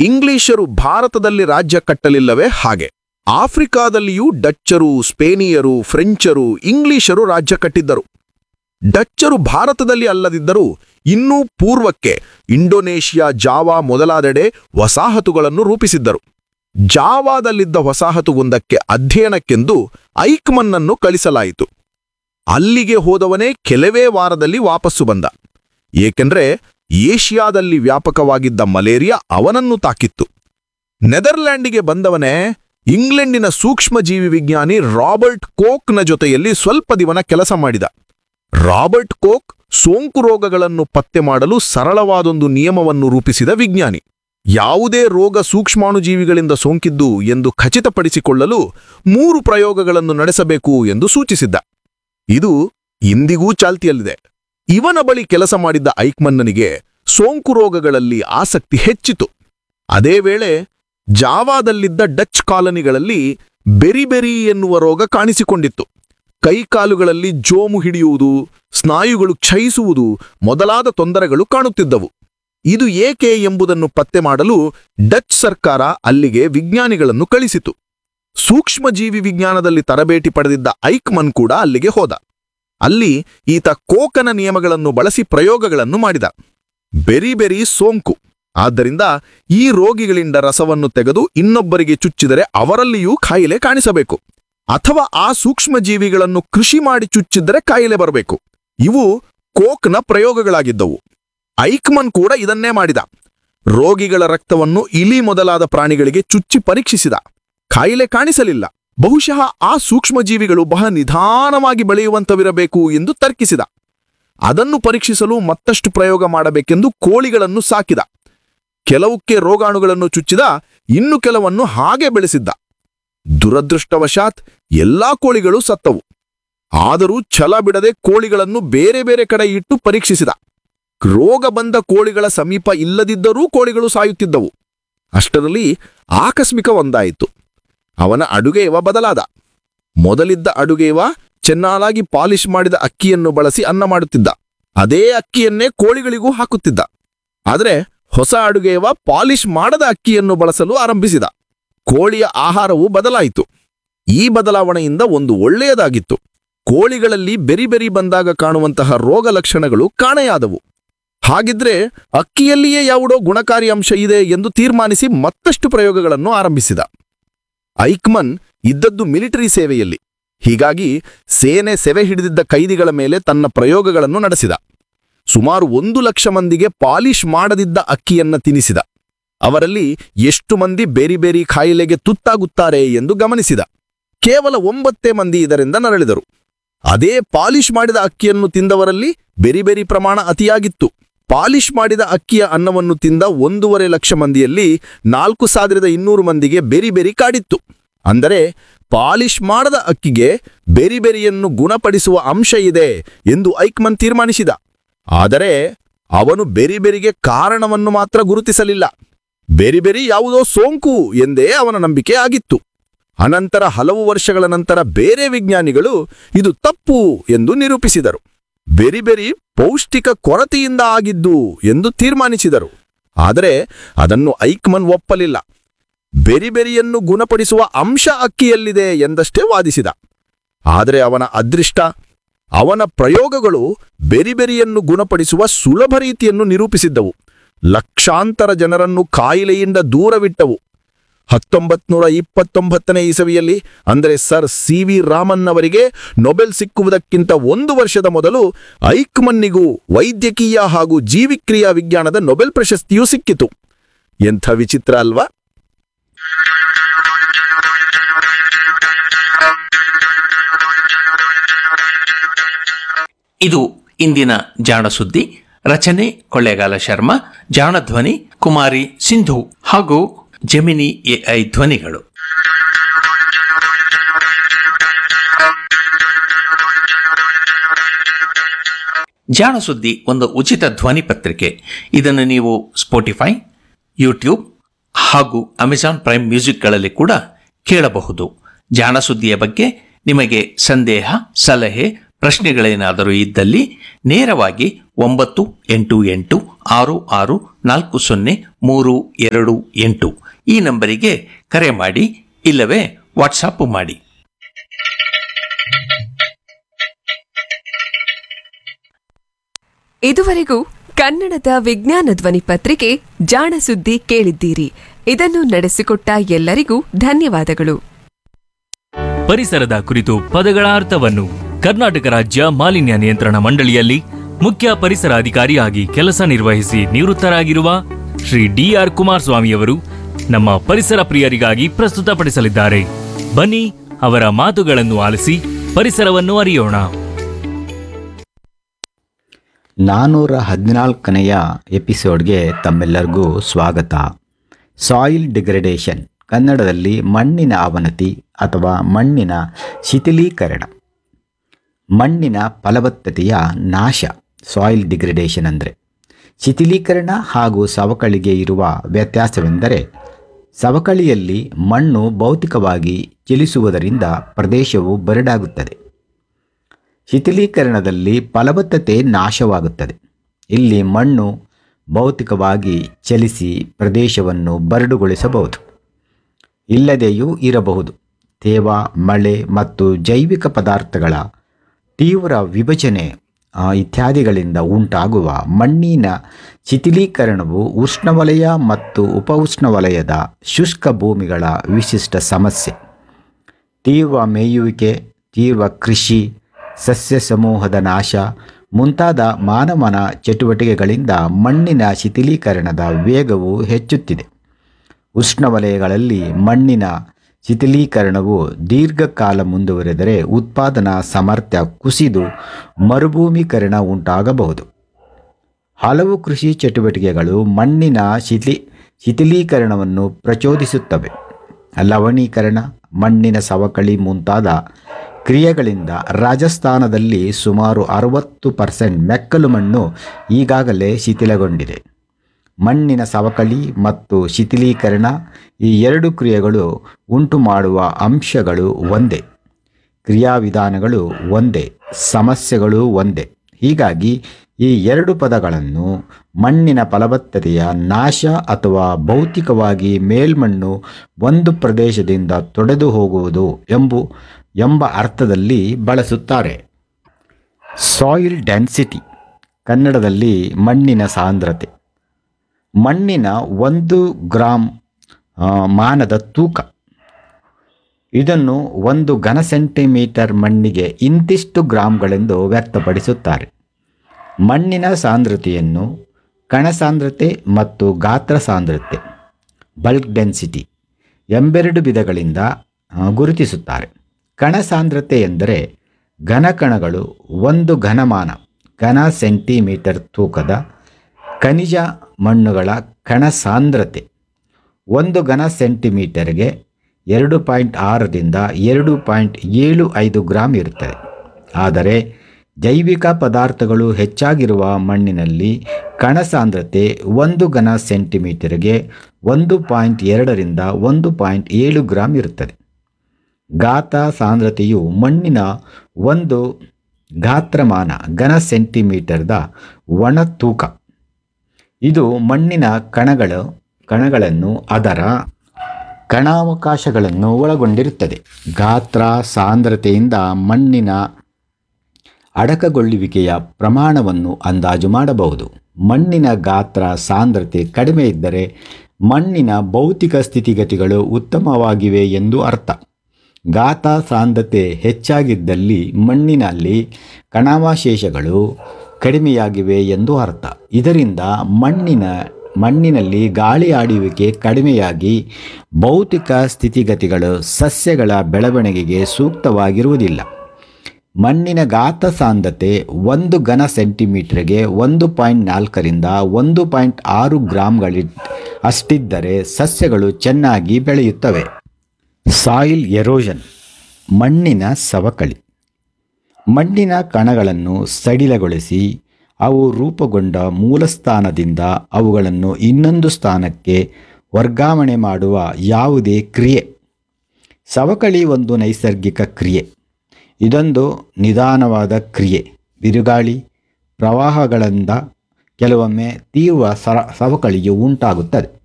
ಇಂಗ್ಲಿಷರು ಭಾರತದಲ್ಲಿ ರಾಜ್ಯ ಕಟ್ಟಲಿಲ್ಲವೇ ಹಾಗೆ ಆಫ್ರಿಕಾದಲ್ಲಿಯೂ ಡಚ್ಚರು ಸ್ಪೇನಿಯರು ಫ್ರೆಂಚರು ಇಂಗ್ಲಿಷರು ರಾಜ್ಯ ಕಟ್ಟಿದ್ದರು ಡಚ್ಚರು ಭಾರತದಲ್ಲಿ ಅಲ್ಲದಿದ್ದರೂ ಇನ್ನೂ ಪೂರ್ವಕ್ಕೆ ಇಂಡೋನೇಷಿಯಾ ಜಾವಾ ಮೊದಲಾದೆಡೆ ವಸಾಹತುಗಳನ್ನು ರೂಪಿಸಿದ್ದರು ಜಾವಾದಲ್ಲಿದ್ದ ವಸಾಹತುವೊಂದಕ್ಕೆ ಅಧ್ಯಯನಕ್ಕೆಂದು ಐಕ್ಮನ್ನನ್ನು ಕಳಿಸಲಾಯಿತು ಅಲ್ಲಿಗೆ ಹೋದವನೇ ಕೆಲವೇ ವಾರದಲ್ಲಿ ವಾಪಸ್ಸು ಬಂದ ಏಕೆಂದ್ರೆ ಏಷ್ಯಾದಲ್ಲಿ ವ್ಯಾಪಕವಾಗಿದ್ದ ಮಲೇರಿಯಾ ಅವನನ್ನು ತಾಕಿತ್ತು ನೆದರ್ಲ್ಯಾಂಡಿಗೆ ಬಂದವನೇ ಇಂಗ್ಲೆಂಡಿನ ಸೂಕ್ಷ್ಮಜೀವಿ ವಿಜ್ಞಾನಿ ರಾಬರ್ಟ್ ಕೋಕ್ನ ಜೊತೆಯಲ್ಲಿ ಸ್ವಲ್ಪ ದಿವನ ಕೆಲಸ ಮಾಡಿದ ರಾಬರ್ಟ್ ಕೋಕ್ ಸೋಂಕು ರೋಗಗಳನ್ನು ಪತ್ತೆ ಮಾಡಲು ಸರಳವಾದೊಂದು ನಿಯಮವನ್ನು ರೂಪಿಸಿದ ವಿಜ್ಞಾನಿ ಯಾವುದೇ ರೋಗ ಸೂಕ್ಷ್ಮಾಣುಜೀವಿಗಳಿಂದ ಸೋಂಕಿದ್ದು ಎಂದು ಖಚಿತಪಡಿಸಿಕೊಳ್ಳಲು ಮೂರು ಪ್ರಯೋಗಗಳನ್ನು ನಡೆಸಬೇಕು ಎಂದು ಸೂಚಿಸಿದ್ದ ಇದು ಇಂದಿಗೂ ಚಾಲ್ತಿಯಲ್ಲಿದೆ ಇವನ ಬಳಿ ಕೆಲಸ ಮಾಡಿದ್ದ ಐಕ್ಮನ್ನನಿಗೆ ಸೋಂಕು ರೋಗಗಳಲ್ಲಿ ಆಸಕ್ತಿ ಹೆಚ್ಚಿತು ಅದೇ ವೇಳೆ ಜಾವಾದಲ್ಲಿದ್ದ ಡಚ್ ಕಾಲನಿಗಳಲ್ಲಿ ಬೆರಿಬೆರಿ ಎನ್ನುವ ರೋಗ ಕಾಣಿಸಿಕೊಂಡಿತ್ತು ಕೈಕಾಲುಗಳಲ್ಲಿ ಜೋಮು ಹಿಡಿಯುವುದು ಸ್ನಾಯುಗಳು ಕ್ಷಯಿಸುವುದು ಮೊದಲಾದ ತೊಂದರೆಗಳು ಕಾಣುತ್ತಿದ್ದವು ಇದು ಏಕೆ ಎಂಬುದನ್ನು ಪತ್ತೆ ಮಾಡಲು ಡಚ್ ಸರ್ಕಾರ ಅಲ್ಲಿಗೆ ವಿಜ್ಞಾನಿಗಳನ್ನು ಕಳಿಸಿತು ಸೂಕ್ಷ್ಮಜೀವಿ ವಿಜ್ಞಾನದಲ್ಲಿ ತರಬೇತಿ ಪಡೆದಿದ್ದ ಐಕ್ಮನ್ ಕೂಡ ಅಲ್ಲಿಗೆ ಹೋದ ಅಲ್ಲಿ ಈತ ಕೋಕನ ನಿಯಮಗಳನ್ನು ಬಳಸಿ ಪ್ರಯೋಗಗಳನ್ನು ಮಾಡಿದ ಬೆರಿ ಬೆರಿ ಸೋಂಕು ಆದ್ದರಿಂದ ಈ ರೋಗಿಗಳಿಂದ ರಸವನ್ನು ತೆಗೆದು ಇನ್ನೊಬ್ಬರಿಗೆ ಚುಚ್ಚಿದರೆ ಅವರಲ್ಲಿಯೂ ಕಾಯಿಲೆ ಕಾಣಿಸಬೇಕು ಅಥವಾ ಆ ಸೂಕ್ಷ್ಮಜೀವಿಗಳನ್ನು ಕೃಷಿ ಮಾಡಿ ಚುಚ್ಚಿದರೆ ಕಾಯಿಲೆ ಬರಬೇಕು ಇವು ಕೋಕ್ನ ಪ್ರಯೋಗಗಳಾಗಿದ್ದವು ಐಕ್ಮನ್ ಕೂಡ ಇದನ್ನೇ ಮಾಡಿದ ರೋಗಿಗಳ ರಕ್ತವನ್ನು ಇಲಿ ಮೊದಲಾದ ಪ್ರಾಣಿಗಳಿಗೆ ಚುಚ್ಚಿ ಪರೀಕ್ಷಿಸಿದ ಕಾಯಿಲೆ ಕಾಣಿಸಲಿಲ್ಲ ಬಹುಶಃ ಆ ಸೂಕ್ಷ್ಮಜೀವಿಗಳು ಬಹಳ ನಿಧಾನವಾಗಿ ಬೆಳೆಯುವಂತವಿರಬೇಕು ಎಂದು ತರ್ಕಿಸಿದ ಅದನ್ನು ಪರೀಕ್ಷಿಸಲು ಮತ್ತಷ್ಟು ಪ್ರಯೋಗ ಮಾಡಬೇಕೆಂದು ಕೋಳಿಗಳನ್ನು ಸಾಕಿದ ಕೆಲವಕ್ಕೆ ರೋಗಾಣುಗಳನ್ನು ಚುಚ್ಚಿದ ಇನ್ನು ಕೆಲವನ್ನು ಹಾಗೆ ಬೆಳೆಸಿದ್ದ ದುರದೃಷ್ಟವಶಾತ್ ಎಲ್ಲಾ ಕೋಳಿಗಳು ಸತ್ತವು ಆದರೂ ಛಲ ಬಿಡದೆ ಕೋಳಿಗಳನ್ನು ಬೇರೆ ಬೇರೆ ಕಡೆ ಇಟ್ಟು ಪರೀಕ್ಷಿಸಿದ ರೋಗ ಬಂದ ಕೋಳಿಗಳ ಸಮೀಪ ಇಲ್ಲದಿದ್ದರೂ ಕೋಳಿಗಳು ಸಾಯುತ್ತಿದ್ದವು ಅಷ್ಟರಲ್ಲಿ ಆಕಸ್ಮಿಕ ಒಂದಾಯಿತು ಅವನ ಅಡುಗೆಯವ ಬದಲಾದ ಮೊದಲಿದ್ದ ಅಡುಗೆಯವ ಚೆನ್ನಾಗಿ ಪಾಲಿಶ್ ಮಾಡಿದ ಅಕ್ಕಿಯನ್ನು ಬಳಸಿ ಅನ್ನ ಮಾಡುತ್ತಿದ್ದ ಅದೇ ಅಕ್ಕಿಯನ್ನೇ ಕೋಳಿಗಳಿಗೂ ಹಾಕುತ್ತಿದ್ದ ಆದರೆ ಹೊಸ ಅಡುಗೆಯವ ಪಾಲಿಶ್ ಮಾಡದ ಅಕ್ಕಿಯನ್ನು ಬಳಸಲು ಆರಂಭಿಸಿದ ಕೋಳಿಯ ಆಹಾರವು ಬದಲಾಯಿತು ಈ ಬದಲಾವಣೆಯಿಂದ ಒಂದು ಒಳ್ಳೆಯದಾಗಿತ್ತು ಕೋಳಿಗಳಲ್ಲಿ ಬೆರಿ ಬೆರಿ ಬಂದಾಗ ಕಾಣುವಂತಹ ರೋಗ ಲಕ್ಷಣಗಳು ಕಾಣೆಯಾದವು ಹಾಗಿದ್ರೆ ಅಕ್ಕಿಯಲ್ಲಿಯೇ ಯಾವುದೋ ಗುಣಕಾರಿ ಅಂಶ ಇದೆ ಎಂದು ತೀರ್ಮಾನಿಸಿ ಮತ್ತಷ್ಟು ಪ್ರಯೋಗಗಳನ್ನು ಆರಂಭಿಸಿದ ಐಕ್ಮನ್ ಇದ್ದದ್ದು ಮಿಲಿಟರಿ ಸೇವೆಯಲ್ಲಿ ಹೀಗಾಗಿ ಸೇನೆ ಸೆವೆ ಹಿಡಿದಿದ್ದ ಕೈದಿಗಳ ಮೇಲೆ ತನ್ನ ಪ್ರಯೋಗಗಳನ್ನು ನಡೆಸಿದ ಸುಮಾರು ಒಂದು ಲಕ್ಷ ಮಂದಿಗೆ ಪಾಲಿಶ್ ಮಾಡದಿದ್ದ ಅಕ್ಕಿಯನ್ನ ತಿನಿಸಿದ ಅವರಲ್ಲಿ ಎಷ್ಟು ಮಂದಿ ಬೇರಿ ಬೇರಿ ಕಾಯಿಲೆಗೆ ತುತ್ತಾಗುತ್ತಾರೆ ಎಂದು ಗಮನಿಸಿದ ಕೇವಲ ಒಂಬತ್ತೇ ಮಂದಿ ಇದರಿಂದ ನರಳಿದರು ಅದೇ ಪಾಲಿಶ್ ಮಾಡಿದ ಅಕ್ಕಿಯನ್ನು ತಿಂದವರಲ್ಲಿ ಬೆರಿ ಬೆರಿ ಪ್ರಮಾಣ ಅತಿಯಾಗಿತ್ತು ಪಾಲಿಶ್ ಮಾಡಿದ ಅಕ್ಕಿಯ ಅನ್ನವನ್ನು ತಿಂದ ಒಂದೂವರೆ ಲಕ್ಷ ಮಂದಿಯಲ್ಲಿ ನಾಲ್ಕು ಸಾವಿರದ ಇನ್ನೂರು ಮಂದಿಗೆ ಬೆರಿ ಬೆರಿ ಕಾಡಿತ್ತು ಅಂದರೆ ಪಾಲಿಶ್ ಮಾಡದ ಅಕ್ಕಿಗೆ ಬೆರಿ ಬೆರಿಯನ್ನು ಗುಣಪಡಿಸುವ ಅಂಶ ಇದೆ ಎಂದು ಐಕ್ಮನ್ ತೀರ್ಮಾನಿಸಿದ ಆದರೆ ಅವನು ಬೆರಿ ಬೆರಿಗೆ ಕಾರಣವನ್ನು ಮಾತ್ರ ಗುರುತಿಸಲಿಲ್ಲ ಬೆರಿ ಬೆರಿ ಯಾವುದೋ ಸೋಂಕು ಎಂದೇ ಅವನ ನಂಬಿಕೆ ಆಗಿತ್ತು ಅನಂತರ ಹಲವು ವರ್ಷಗಳ ನಂತರ ಬೇರೆ ವಿಜ್ಞಾನಿಗಳು ಇದು ತಪ್ಪು ಎಂದು ನಿರೂಪಿಸಿದರು ಬೆರಿ ಬೆರಿ ಪೌಷ್ಟಿಕ ಕೊರತೆಯಿಂದ ಆಗಿದ್ದು ಎಂದು ತೀರ್ಮಾನಿಸಿದರು ಆದರೆ ಅದನ್ನು ಐಕ್ಮನ್ ಒಪ್ಪಲಿಲ್ಲ ಬೆರಿ ಬೆರಿಯನ್ನು ಗುಣಪಡಿಸುವ ಅಂಶ ಅಕ್ಕಿಯಲ್ಲಿದೆ ಎಂದಷ್ಟೇ ವಾದಿಸಿದ ಆದರೆ ಅವನ ಅದೃಷ್ಟ ಅವನ ಪ್ರಯೋಗಗಳು ಬೆರಿ ಬೆರಿಯನ್ನು ಗುಣಪಡಿಸುವ ಸುಲಭ ರೀತಿಯನ್ನು ನಿರೂಪಿಸಿದ್ದವು ಲಕ್ಷಾಂತರ ಜನರನ್ನು ಕಾಯಿಲೆಯಿಂದ ದೂರವಿಟ್ಟವು ಹತ್ತೊಂಬತ್ ನೂರ ಇಪ್ಪತ್ತೊಂಬತ್ತನೇ ಇಸವಿಯಲ್ಲಿ ಅಂದರೆ ಸರ್ ಸಿ ವಿ ರಾಮನ್ ಅವರಿಗೆ ನೊಬೆಲ್ ಸಿಕ್ಕುವುದಕ್ಕಿಂತ ಒಂದು ವರ್ಷದ ಮೊದಲು ಐಕ್ಮನ್ನಿಗೂ ವೈದ್ಯಕೀಯ ಹಾಗೂ ಜೀವಿಕ್ರಿಯಾ ವಿಜ್ಞಾನದ ನೊಬೆಲ್ ಪ್ರಶಸ್ತಿಯೂ ಸಿಕ್ಕಿತು ಎಂಥ ವಿಚಿತ್ರ ಅಲ್ವಾ ಇದು ಇಂದಿನ ಜಾಣ ಸುದ್ದಿ ರಚನೆ ಕೊಳ್ಳೇಗಾಲ ಶರ್ಮಾ ಜಾಣ ಧ್ವನಿ ಕುಮಾರಿ ಸಿಂಧು ಹಾಗೂ ಜೆಮಿನಿ ಎಐ ಧ್ವನಿಗಳು ಜಾಣ ಸುದ್ದಿ ಒಂದು ಉಚಿತ ಧ್ವನಿ ಪತ್ರಿಕೆ ಇದನ್ನು ನೀವು ಸ್ಪೋಟಿಫೈ ಯೂಟ್ಯೂಬ್ ಹಾಗೂ ಅಮೆಜಾನ್ ಪ್ರೈಮ್ ಮ್ಯೂಸಿಕ್ಗಳಲ್ಲಿ ಕೂಡ ಕೇಳಬಹುದು ಜಾಣ ಸುದ್ದಿಯ ಬಗ್ಗೆ ನಿಮಗೆ ಸಂದೇಹ ಸಲಹೆ ಪ್ರಶ್ನೆಗಳೇನಾದರೂ ಇದ್ದಲ್ಲಿ ನೇರವಾಗಿ ಒಂಬತ್ತು ಎಂಟು ಎಂಟು ಆರು ಆರು ನಾಲ್ಕು ಸೊನ್ನೆ ಮೂರು ಎರಡು ಎಂಟು ಈ ನಂಬರಿಗೆ ಕರೆ ಮಾಡಿ ಇಲ್ಲವೇ ವಾಟ್ಸಾಪ್ ಮಾಡಿ ಇದುವರೆಗೂ ಕನ್ನಡದ ವಿಜ್ಞಾನ ಧ್ವನಿ ಪತ್ರಿಕೆ ಜಾಣ ಸುದ್ದಿ ಕೇಳಿದ್ದೀರಿ ಇದನ್ನು ನಡೆಸಿಕೊಟ್ಟ ಎಲ್ಲರಿಗೂ ಧನ್ಯವಾದಗಳು ಪರಿಸರದ ಕುರಿತು ಪದಗಳ ಅರ್ಥವನ್ನು ಕರ್ನಾಟಕ ರಾಜ್ಯ ಮಾಲಿನ್ಯ ನಿಯಂತ್ರಣ ಮಂಡಳಿಯಲ್ಲಿ ಮುಖ್ಯ ಪರಿಸರ ಅಧಿಕಾರಿಯಾಗಿ ಕೆಲಸ ನಿರ್ವಹಿಸಿ ನಿವೃತ್ತರಾಗಿರುವ ಶ್ರೀ ಡಿಆರ್ ಕುಮಾರಸ್ವಾಮಿಯವರು ನಮ್ಮ ಪರಿಸರ ಪ್ರಿಯರಿಗಾಗಿ ಪ್ರಸ್ತುತಪಡಿಸಲಿದ್ದಾರೆ ಬನ್ನಿ ಅವರ ಮಾತುಗಳನ್ನು ಆಲಿಸಿ ಪರಿಸರವನ್ನು ಅರಿಯೋಣ ನಾನ್ನೂರ ಹದಿನಾಲ್ಕನೆಯ ಎಪಿಸೋಡ್ಗೆ ತಮ್ಮೆಲ್ಲರಿಗೂ ಸ್ವಾಗತ ಸಾಯಿಲ್ ಡಿಗ್ರೇಡೇಷನ್ ಕನ್ನಡದಲ್ಲಿ ಮಣ್ಣಿನ ಅವನತಿ ಅಥವಾ ಮಣ್ಣಿನ ಶಿಥಿಲೀಕರಣ ಮಣ್ಣಿನ ಫಲವತ್ತತೆಯ ನಾಶ ಸಾಯಿಲ್ ಡಿಗ್ರೇಡೇಷನ್ ಅಂದರೆ ಶಿಥಿಲೀಕರಣ ಹಾಗೂ ಸವಕಳಿಗೆ ಇರುವ ವ್ಯತ್ಯಾಸವೆಂದರೆ ಸವಕಳಿಯಲ್ಲಿ ಮಣ್ಣು ಭೌತಿಕವಾಗಿ ಚಲಿಸುವುದರಿಂದ ಪ್ರದೇಶವು ಬರಡಾಗುತ್ತದೆ ಶಿಥಿಲೀಕರಣದಲ್ಲಿ ಫಲವತ್ತತೆ ನಾಶವಾಗುತ್ತದೆ ಇಲ್ಲಿ ಮಣ್ಣು ಭೌತಿಕವಾಗಿ ಚಲಿಸಿ ಪ್ರದೇಶವನ್ನು ಬರಡುಗೊಳಿಸಬಹುದು ಇಲ್ಲದೆಯೂ ಇರಬಹುದು ತೇವ ಮಳೆ ಮತ್ತು ಜೈವಿಕ ಪದಾರ್ಥಗಳ ತೀವ್ರ ವಿಭಜನೆ ಆ, ಇತ್ಯಾದಿಗಳಿಂದ ಉಂಟಾಗುವ ಮಣ್ಣಿನ ಶಿಥಿಲೀಕರಣವು ಉಷ್ಣವಲಯ ಮತ್ತು ಉಪ ಉಷ್ಣವಲಯದ ಶುಷ್ಕ ಭೂಮಿಗಳ ವಿಶಿಷ್ಟ ಸಮಸ್ಯೆ ತೀವ್ರ ಮೇಯುವಿಕೆ ತೀವ್ರ ಕೃಷಿ ಸಸ್ಯ ಸಮೂಹದ ನಾಶ ಮುಂತಾದ ಮಾನವನ ಚಟುವಟಿಕೆಗಳಿಂದ ಮಣ್ಣಿನ ಶಿಥಿಲೀಕರಣದ ವೇಗವು ಹೆಚ್ಚುತ್ತಿದೆ ಉಷ್ಣವಲಯಗಳಲ್ಲಿ ಮಣ್ಣಿನ ಶಿಥಿಲೀಕರಣವು ದೀರ್ಘಕಾಲ ಮುಂದುವರೆದರೆ ಉತ್ಪಾದನಾ ಸಾಮರ್ಥ್ಯ ಕುಸಿದು ಮರುಭೂಮೀಕರಣ ಉಂಟಾಗಬಹುದು ಹಲವು ಕೃಷಿ ಚಟುವಟಿಕೆಗಳು ಮಣ್ಣಿನ ಶಿಥಿ ಶಿಥಿಲೀಕರಣವನ್ನು ಪ್ರಚೋದಿಸುತ್ತವೆ ಲವಣೀಕರಣ ಮಣ್ಣಿನ ಸವಕಳಿ ಮುಂತಾದ ಕ್ರಿಯೆಗಳಿಂದ ರಾಜಸ್ಥಾನದಲ್ಲಿ ಸುಮಾರು ಅರವತ್ತು ಪರ್ಸೆಂಟ್ ಮೆಕ್ಕಲು ಮಣ್ಣು ಈಗಾಗಲೇ ಶಿಥಿಲಗೊಂಡಿದೆ ಮಣ್ಣಿನ ಸವಕಳಿ ಮತ್ತು ಶಿಥಿಲೀಕರಣ ಈ ಎರಡು ಕ್ರಿಯೆಗಳು ಉಂಟು ಮಾಡುವ ಅಂಶಗಳು ಒಂದೇ ಕ್ರಿಯಾವಿಧಾನಗಳು ಒಂದೇ ಸಮಸ್ಯೆಗಳು ಒಂದೇ ಹೀಗಾಗಿ ಈ ಎರಡು ಪದಗಳನ್ನು ಮಣ್ಣಿನ ಫಲವತ್ತತೆಯ ನಾಶ ಅಥವಾ ಭೌತಿಕವಾಗಿ ಮೇಲ್ಮಣ್ಣು ಒಂದು ಪ್ರದೇಶದಿಂದ ತೊಡೆದು ಹೋಗುವುದು ಎಂಬು ಎಂಬ ಅರ್ಥದಲ್ಲಿ ಬಳಸುತ್ತಾರೆ ಸಾಯಿಲ್ ಡೆನ್ಸಿಟಿ ಕನ್ನಡದಲ್ಲಿ ಮಣ್ಣಿನ ಸಾಂದ್ರತೆ ಮಣ್ಣಿನ ಒಂದು ಗ್ರಾಮ್ ಆ, ಮಾನದ ತೂಕ ಇದನ್ನು ಒಂದು ಘನ ಸೆಂಟಿಮೀಟರ್ ಮಣ್ಣಿಗೆ ಇಂತಿಷ್ಟು ಗ್ರಾಂಗಳೆಂದು ವ್ಯಕ್ತಪಡಿಸುತ್ತಾರೆ ಮಣ್ಣಿನ ಸಾಂದ್ರತೆಯನ್ನು ಕಣ ಸಾಂದ್ರತೆ ಮತ್ತು ಗಾತ್ರ ಸಾಂದ್ರತೆ ಬಲ್ಕ್ ಡೆನ್ಸಿಟಿ ಎಂಬೆರಡು ವಿಧಗಳಿಂದ ಆ, ಗುರುತಿಸುತ್ತಾರೆ ಕಣ ಸಾಂದ್ರತೆ ಎಂದರೆ ಘನಕಣಗಳು ಒಂದು ಘನಮಾನ ಘನ ಸೆಂಟಿಮೀಟರ್ ತೂಕದ ಖನಿಜ ಮಣ್ಣುಗಳ ಕಣ ಸಾಂದ್ರತೆ ಒಂದು ಘನ ಸೆಂಟಿಮೀಟರ್ಗೆ ಎರಡು ಪಾಯಿಂಟ್ ಆರರಿಂದ ಎರಡು ಪಾಯಿಂಟ್ ಏಳು ಐದು ಗ್ರಾಮ್ ಇರುತ್ತದೆ ಆದರೆ ಜೈವಿಕ ಪದಾರ್ಥಗಳು ಹೆಚ್ಚಾಗಿರುವ ಮಣ್ಣಿನಲ್ಲಿ ಕಣ ಸಾಂದ್ರತೆ ಒಂದು ಘನ ಸೆಂಟಿಮೀಟರ್ಗೆ ಒಂದು ಪಾಯಿಂಟ್ ಎರಡರಿಂದ ಒಂದು ಪಾಯಿಂಟ್ ಏಳು ಗ್ರಾಮ್ ಇರುತ್ತದೆ ಗಾತ ಸಾಂದ್ರತೆಯು ಮಣ್ಣಿನ ಒಂದು ಗಾತ್ರಮಾನ ಘನ ಸೆಂಟಿಮೀಟರ್ದ ಒಣ ತೂಕ ಇದು ಮಣ್ಣಿನ ಕಣಗಳು ಕಣಗಳನ್ನು ಅದರ ಕಣಾವಕಾಶಗಳನ್ನು ಒಳಗೊಂಡಿರುತ್ತದೆ ಗಾತ್ರ ಸಾಂದ್ರತೆಯಿಂದ ಮಣ್ಣಿನ ಅಡಕಗೊಳ್ಳುವಿಕೆಯ ಪ್ರಮಾಣವನ್ನು ಅಂದಾಜು ಮಾಡಬಹುದು ಮಣ್ಣಿನ ಗಾತ್ರ ಸಾಂದ್ರತೆ ಕಡಿಮೆ ಇದ್ದರೆ ಮಣ್ಣಿನ ಭೌತಿಕ ಸ್ಥಿತಿಗತಿಗಳು ಉತ್ತಮವಾಗಿವೆ ಎಂದು ಅರ್ಥ ಗಾತ ಸಾಂದ್ರತೆ ಹೆಚ್ಚಾಗಿದ್ದಲ್ಲಿ ಮಣ್ಣಿನಲ್ಲಿ ಕಣಾವಶೇಷಗಳು ಕಡಿಮೆಯಾಗಿವೆ ಎಂದು ಅರ್ಥ ಇದರಿಂದ ಮಣ್ಣಿನ ಮಣ್ಣಿನಲ್ಲಿ ಗಾಳಿ ಆಡುವಿಕೆ ಕಡಿಮೆಯಾಗಿ ಭೌತಿಕ ಸ್ಥಿತಿಗತಿಗಳು ಸಸ್ಯಗಳ ಬೆಳವಣಿಗೆಗೆ ಸೂಕ್ತವಾಗಿರುವುದಿಲ್ಲ ಮಣ್ಣಿನ ಗಾತ ಸಾಂದ್ರತೆ ಒಂದು ಘನ ಸೆಂಟಿಮೀಟರ್ಗೆ ಒಂದು ಪಾಯಿಂಟ್ ನಾಲ್ಕರಿಂದ ಒಂದು ಪಾಯಿಂಟ್ ಆರು ಗ್ರಾಮ್ಗಳಿ ಅಷ್ಟಿದ್ದರೆ ಸಸ್ಯಗಳು ಚೆನ್ನಾಗಿ ಬೆಳೆಯುತ್ತವೆ ಸಾಯಿಲ್ ಎರೋಷನ್ ಮಣ್ಣಿನ ಸವಕಳಿ ಮಣ್ಣಿನ ಕಣಗಳನ್ನು ಸಡಿಲಗೊಳಿಸಿ ಅವು ರೂಪುಗೊಂಡ ಮೂಲಸ್ಥಾನದಿಂದ ಅವುಗಳನ್ನು ಇನ್ನೊಂದು ಸ್ಥಾನಕ್ಕೆ ವರ್ಗಾವಣೆ ಮಾಡುವ ಯಾವುದೇ ಕ್ರಿಯೆ ಸವಕಳಿ ಒಂದು ನೈಸರ್ಗಿಕ ಕ್ರಿಯೆ ಇದೊಂದು ನಿಧಾನವಾದ ಕ್ರಿಯೆ ಬಿರುಗಾಳಿ ಪ್ರವಾಹಗಳಿಂದ ಕೆಲವೊಮ್ಮೆ ತೀವ್ರ ಸರ ಸವಕಳಿಯು ಉಂಟಾಗುತ್ತದೆ